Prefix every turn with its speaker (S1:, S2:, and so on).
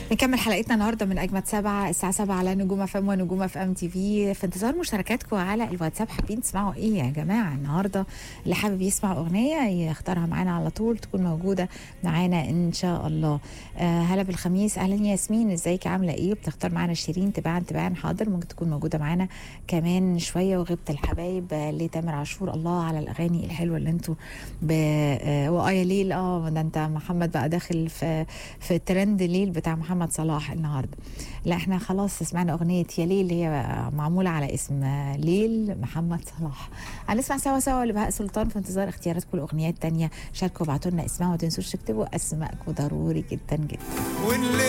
S1: نكمل حلقتنا النهارده من اجمد سبعة الساعه 7 على نجوم اف ام ونجوم اف ام تي في في انتظار مشاركاتكم على الواتساب حابين تسمعوا ايه يا جماعه النهارده اللي حابب يسمع اغنيه يختارها معانا على طول تكون موجوده معانا ان شاء الله آه هلا بالخميس اهلا ياسمين ازيك عامله ايه بتختار معانا شيرين تباعا تباعا حاضر ممكن تكون موجوده معانا كمان شويه وغيبه الحبايب آه، لتامر عاشور الله على الاغاني الحلوه اللي انتوا ب... آه وآية ليل اه ده انت محمد بقى داخل في في ترند ليل بتاع محمد صلاح النهارده لا احنا خلاص سمعنا اغنيه يا ليل هي معموله على اسم ليل محمد صلاح هنسمع سوا سوا لبهاء سلطان في انتظار اختياراتكم لاغنيات تانية شاركوا وابعتوا لنا اسمها وما تنسوش تكتبوا اسماءكم ضروري جدا جدا
S2: واللي